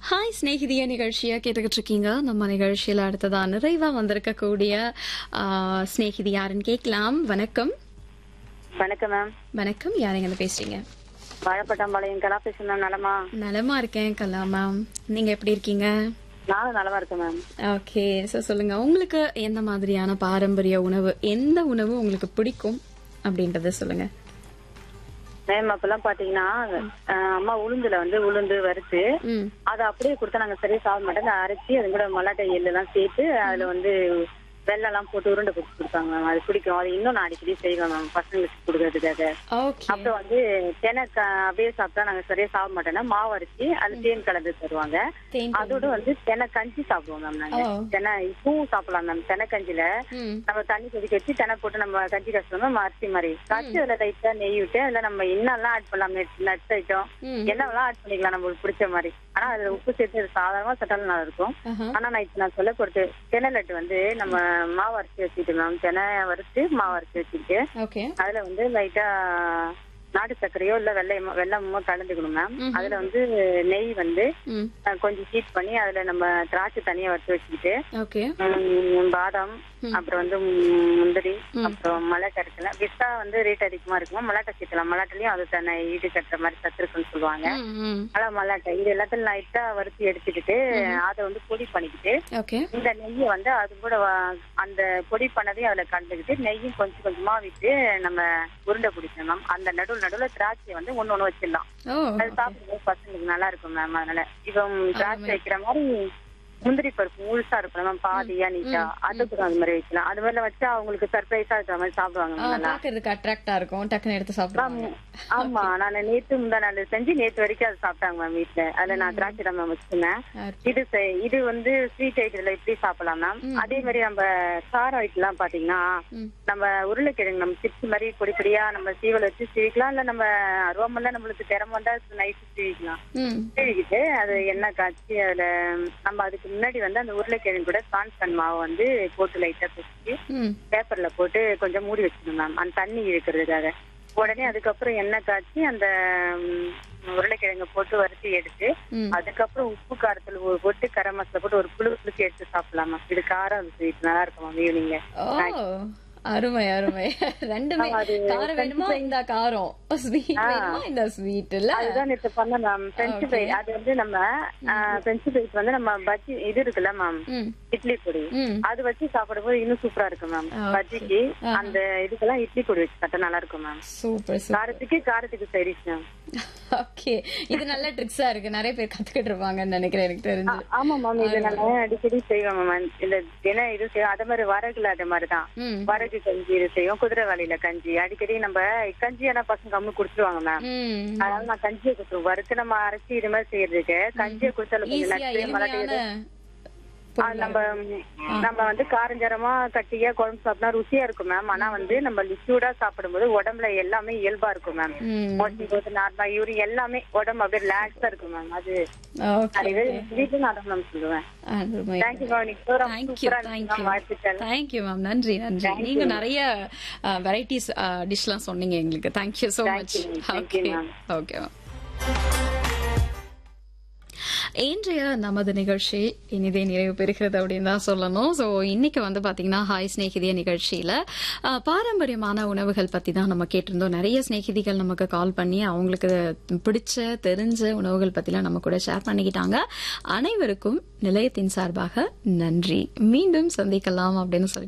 Hi ஸ்நேகிதிய நிகழ்ச்சியை கேட்டுக்கிட்டு இருக்கீங்க நம்ம நிகழ்ச்சியில் அடுத்ததா நிறைவா வந்திருக்கக்கூடிய ஆ, ஸ்நேகிதி யாருன்னு கேட்கலாம் வணக்கம் வணக்கம் மேம் வணக்கம் யாருங்க பேசுறீங்க வாழைப்பட்டாம்பாளையம் கலா பேசுறேன் நலமா நலமா இருக்கேன் கலா மேம் நீங்க எப்படி இருக்கீங்க நானும் நலமா இருக்கேன் மேம் ஓகே ஸோ சொல்லுங்க உங்களுக்கு எந்த மாதிரியான பாரம்பரிய உணவு எந்த உணவு உங்களுக்கு பிடிக்கும் அப்படின்றத சொல்லுங்க மேம் அப்பெல்லாம் பாத்தீங்கன்னா அஹ், அம்மா உளுந்துல வந்து உளுந்து வறுத்து ம் அதை அப்படியே கொடுத்தா நாங்க சரியா சாப்பிட மாட்டோம் அதை அரைச்சி அது கூட மல்லாட்டை எள்ளு எல்லாம் சேர்த்து அதுல வந்து வெள்ளம் எல்லாம் போட்டு உருண்டை போட்டு கொடுப்பாங்க மேம் அது பிடிக்கும் அது இன்னும் நான் அடிக்கடி செய்வேன் மேம் பசங்களுக்கு கொடுக்கறதுக்காக ஓகே அப்புறம் வந்து தெனை க- அப்படியே சாப்பிட்டா நாங்க சரியா சாப்பிட மாட்டோம்னா மாவு அரைச்சி அது தேன் கலந்து தருவாங்க தேன் அதோட வந்து தெனை கஞ்சி சாப்பிடுவோம் மேம் நாங்க ஓ. தெனை இப்பவும் சாப்பிடலாம் மேம் தெனை கஞ்சில ம் நம்ம தண்ணி கொதிக்க வச்சு தெனை போட்டு நம்ம கஞ்சி கஷ்டம் அரிசி மாதிரி காய்ச்சி அதுல லைட்டா நெய் விட்டு அதுல நம்ம என்னெல்லாம் ஆட் பண்ணலாம் நட்ஸ் ஐட்டம் ம் என்னெல்லாம் ஆட் பண்ணிக்கலாம் நம்மளுக்கு பிடிச்ச மாதிரி ஆனா அதுல உப்பு சேர்த்து அது சாதாரணமா சட்டாலும் நல்லா இருக்கும் ஆஹா. ஆனா நான் இப்ப நான் சொல்ல கொடுத்து தெனை லட்டு வந்து நம்ம மாவு அரைச்சி வச்சுட்டு மேம் தெனை வறுத்து மாவு அரைச்சி வச்சுட்டு ஓகே அதுல வந்து லைட்டா நாட்டு சர்க்கரையோ இல்ல வெள்ளையமோ வெள்ளமோ கலந்துக்கணும் மேம் ம்ஹும். அதுல வந்து நெய் வந்து ம் அஹ், கொஞ்சம் ஹீட் பண்ணி அதுல நம்ம திராட்சை தனியா வறுத்து வச்சுக்கிட்டு ஓகே ம், பாதாம் ம். அப்புறம் வந்து ம், முந்திரி ம். அப்புறம் மலாட்டை இருக்குல்ல பிஸ்தா வந்து ரேட் அதிகமா இருக்குமா மலாட்டை சேர்க்கலாம் மலாட்டிலையும் அது தன்னை ஈடு கட்டுற மாதிரி சத்து இருக்குன்னு சொல்லுவாங்க ம் ம் அதான் மலாட்டை இது எல்லாத்தையும் லைட்டா வறுத்து எடுத்துக்கிட்டு அதை வந்து பொடி பண்ணிக்கிட்டு ஓகே இந்த நெய்யை வந்து அது கூட வ- அந்த பொடி பண்ணதையும் அதுல கலந்துக்கிட்டு நெய்யும் கொஞ்சம் கொஞ்சமா விட்டு நம்ம உருண்டை பிடிக்கணும் மேம் அந்த நடுவில் நடுவில் திராட்சை வந்து ஒண்ணு ஒண்ணு வச்சிடலாம் ஓ அது சாப்பிடும்போது பசங்களுக்கு நல்லா இருக்கும் மேம் அதனால இப்போ திராட்சை வைக்கிற மாதிரி முந்திரி பருப்பு முழுசா இருக்கும் மேம் பாதியா நீட்டா அது கூட அந்த மாதிரி வைக்கலாம் அது மாதிரிலாம் வச்சா அவங்களுக்கு சர்ப்ரைஸா இருக்கிற மாதிரி சாப்பிடுவாங்க ஆ, ma'am நல்லா பாக்குறதுக்கு அட்ராக்டா இருக்கும் டக்குன்னு எடுத்து சாப்பிடுவாங்க ஆமா நான் நேத்து முந்தா நாள் செஞ்சு நேத்து வரைக்கும் அது சாப்பிட்டாங்க மேம் வீட்டுல அதுல நான் திராட்சை தான் மேம் வச்சிருந்தேன் இது செ- இது வந்து ஸ்வீட் ஐட்டத்துல இப்படி சாப்பிடலாம் மேம் அதே மாதிரி நம்ம கார ஐட்டம்லாம் பாத்தீங்கன்னா ம். நம்ம உருளைக்கிழங்கு நம்ம சிப்ஸ் மாதிரி பொடி பொடியா நம்ம சீவல் வச்சு சீவிக்கலாம் இல்ல நம்ம ரோமெல்லாம் நம்மளுக்கு திறமை வந்தா நைஸ் சீவிக்கலாம் ம் சீவிக்கிட்டு அது எண்ணெய் காய்ச்சி அதுல நம்ம அதுக்கு முன்னாடி வந்து அந்த உருளைக்கிழங்கு கூட கான்சன் மாவு வந்து போட்டு லைட்டா பிடிச்சி ம் பேப்பர்ல போட்டு கொஞ்சம் மூடி வச்சிடணும் மேம் அந்த தண்ணி இழுக்கிறதுக்காக உடனே அதுக்கப்புறம் எண்ணெய் காய்ச்சி அந்த ம், உருளைக்கிழங்கு போட்டு வறுத்து எடுத்து ம் அதுக்கப்புறம் உப்பு காரத்துல ஒரு போட்டு கரம் மசாலா போட்டு ஒரு புழு புளுக்கு எடுத்து சாப்பிடலாம் மேம் இது காரம் ஸ்வீட் நல்லா இருக்கும் மேம் ஈவினிங் ஓ அருமை அருமை ரெண்டுமே ஆமா, அது காரம் வேணுமா இந்த காரம் ஸ்வீட் வேணுமா இந்த ஸ்வீட் இல்ல அதுதான் நேற்று பண்ண மேம் பிரெஞ்சு ஃப்ரை அது வந்து நம்ம பிரெஞ்சு ஃப்ரைஸ் வந்து நம்ம பஜ்ஜி இது இருக்குல்ல மேம் ம் இட்லி பொடி ம் அது வச்சு சாப்பிடும்போது இன்னும் சூப்பரா இருக்கும் மேம் Okay. பஜ்ஜிக்கு அந்த இதுக்கெல்லாம் இட்லி பொடி வச்சு சாப்பிட்டா நல்லா இருக்கும் மேம் சூப்பர் சூப்பர் காரத்துக்கு காரத்துக்கு சைடிஷ் மேம் ஓகே இது நல்ல ட்ரிக்ஸா இருக்கு நிறைய பேர் கத்துக்கிட்டு இருப்பாங்கன்னு நினைக்கிறேன் எனக்கு தெரிஞ்சு ஆமா மேம் இது நான் அடிக்கடி செய்வேன் மேம் இந்த தினம் இது செய்வோம் அதே மாதிரி வரகுல அதே மாதிரி தான் ம் வரகு கஞ்சி இது செய்வோம் குதிரைவாளியில கஞ்சி அடிக்கடி நம்ம கஞ்சி ஆனா பசங்க கம்மி குடிச்சிருவாங்க மேம் ம் அதனால நான் கஞ்சியை கொடுத்துருவோம் வறுத்து நம்ம அரைச்சி இது மாதிரி செய்யறதுக்கு கஞ்சியை குடிச்சாலும் கொஞ்சம் ஈஸியா நட்டு மலாட்டை எளிமையான ஆ, நம்ம நம்ம வந்து காரஞ்சரமா கட்டியா குழம்பு சாப்பிட்டா ருசியா இருக்கும் மேம் ஆனா வந்து நம்ம லிக்யூடா சாப்பிடும்போது உடம்புல எல்லாமே இயல்பா இருக்கும் மேம் ம் மோஷன் போது நார்மலா யூரி எல்லாமே உடம்பு அப்படியே ரிலாக்ஸா இருக்கும் மேம் அது ஓகே அது வீட்டுல நான் தான் மேம் சொல்லுவேன் அருமை தேங்க்யூ மேம் நீங்க program தேங்க்யூ சூப்பரா இருக்கு தேங்க்யூ மேம் வாழ்த்துக்கள் தேங்க்யூ மேம் நன்றி நன்றி நீங்க நிறைய வெரைட்டிஸ் டிஷ்லாம் சொன்னீங்க எங்களுக்கு thank you so Thank much you, ma'am. Thank okay you, ma'am. Okay ma'am இன்றைய நமது நிகழ்ச்சி இனிதே நிறைவு பெறுகிறது அப்படின்னு தான் சொல்லணும் ஸோ இன்னைக்கு வந்து பாத்தீங்கன்னா ஹாய் ஸ்நேகிதிய நிகழ்ச்சியில அஹ், பாரம்பரியமான உணவுகள் பத்தி தான் நம்ம கேட்டிருந்தோம் நிறைய ஸ்நேகிதிகள் நமக்கு கால் பண்ணி அவங்களுக்கு பிடிச்ச தெரிஞ்ச உணவுகள் பத்திலாம் நம்ம கூட ஷேர் பண்ணிக்கிட்டாங்க அனைவருக்கும் நிலையத்தின் சார்பாக நன்றி மீண்டும் சந்திக்கலாம் அப்படின்னு சொல்லி